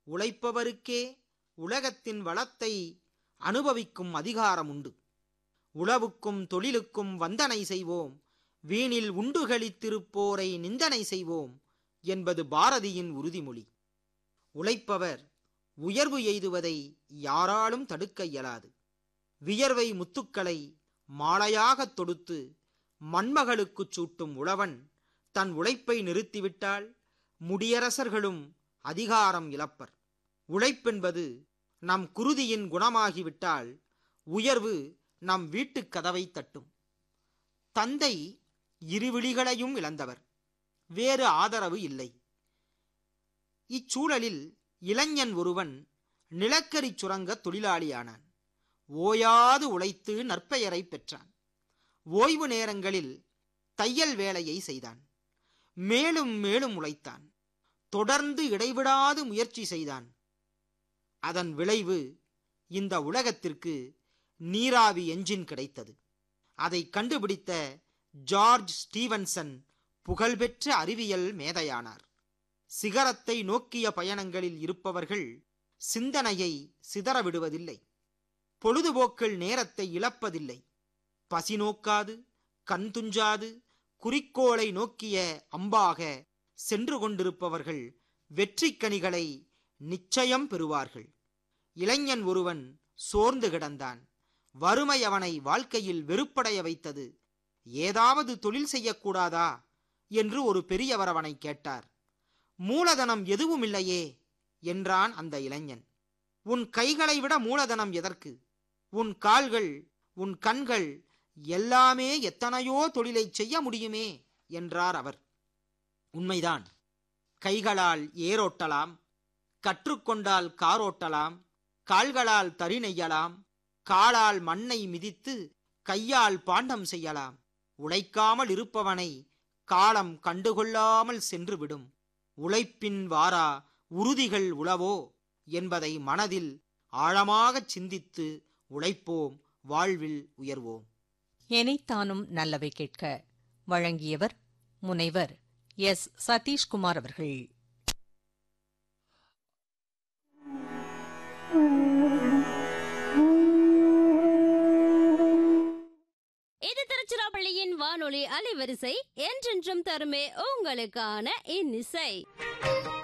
உழைப்பவருக்கே உலகத்தின் வளத்தை அனுபவிக்கும் அதிகாரம் உண்டு உழவுக்கும் தொழிலுக்கும் வந்தனை செய்வோம் வீணில் உண்டுகளித்திருப்போரை நிந்தனை செய்வோம் என்பது பாரதியின் உறுதிமொழி உழைப்பவர் உயர்வு எய்துவதை யாராலும் தடுக்க இயலாது வியர்வை முத்துக்களை மாலையாகத் தொடுத்து மண்மகளுக்குச் சூட்டும் உழவன் தன் உழைப்பை நிறுத்திவிட்டால் முடியரசர்களும் அதிகாரம் இழப்பர் உழைப்பென்பது நம் குருதியின் குணமாகிவிட்டால் உயர்வு நம் வீட்டுக் கதவை தட்டும் தந்தை இருவிழிகளையும் இழந்தவர் வேறு ஆதரவு இல்லை இச்சூழலில் இளைஞன் ஒருவன் நிலக்கரி சுரங்க தொழிலாளியானான் ஓயாது உழைத்து நற்பெயரை பெற்றான் ஓய்வு நேரங்களில் தையல் வேலையை செய்தான் மேலும் மேலும் உழைத்தான் தொடர்ந்து இடைவிடாது முயற்சி செய்தான் அதன் விளைவு இந்த உலகத்திற்கு நீராவி என்ஜின் கிடைத்தது அதை கண்டுபிடித்த ஜார்ஜ் ஸ்டீவன்சன் புகழ்பெற்ற அறிவியல் மேதையானார் சிகரத்தை நோக்கிய பயணங்களில் இருப்பவர்கள் சிந்தனையை சிதறவிடுவதில்லை பொழுதுபோக்கில் நேரத்தை இழப்பதில்லை பசி நோக்காது கண் துஞ்சாது குறிக்கோளை நோக்கிய அம்பாக சென்று கொண்டிருப்பவர்கள் வெற்றிக் கனிகளை நிச்சயம் பெறுவார்கள் இளைஞன் ஒருவன் சோர்ந்து கிடந்தான் வறுமை அவனை வாழ்க்கையில் வெறுப்படைய வைத்தது ஏதாவது தொழில் செய்யக்கூடாதா என்று ஒரு பெரியவர் அவனை கேட்டார் மூலதனம் எதுவும் இல்லையே என்றான் அந்த இளைஞன் உன் கைகளை விட மூலதனம் எதற்கு உன் கால்கள் உன் கண்கள் எல்லாமே எத்தனையோ தொழிலை செய்ய முடியுமே என்றார் அவர் உண்மைதான் கைகளால் ஏரோட்டலாம் கற்றுக்கொண்டால் காரோட்டலாம் கால்களால் தறி நெய்யலாம் காலால் மண்ணை மிதித்து கையால் பாண்டம் செய்யலாம் உழைக்காமல் இருப்பவனை காலம் கண்டுகொள்ளாமல் சென்றுவிடும் உழைப்பின் வாரா உறுதிகள் உளவோ என்பதை மனதில் ஆழமாகச் சிந்தித்து உழைப்போம் வாழ்வில் உயர்வோம் எனைத்தானும் நல்லவை கேட்க வழங்கியவர் முனைவர் எஸ் சதீஷ்குமார் அவர்கள் இது திருச்சிராப்பள்ளியின் வானொலி அலைவரிசை என்றென்றும் தருமே உங்களுக்கான இன்னிசை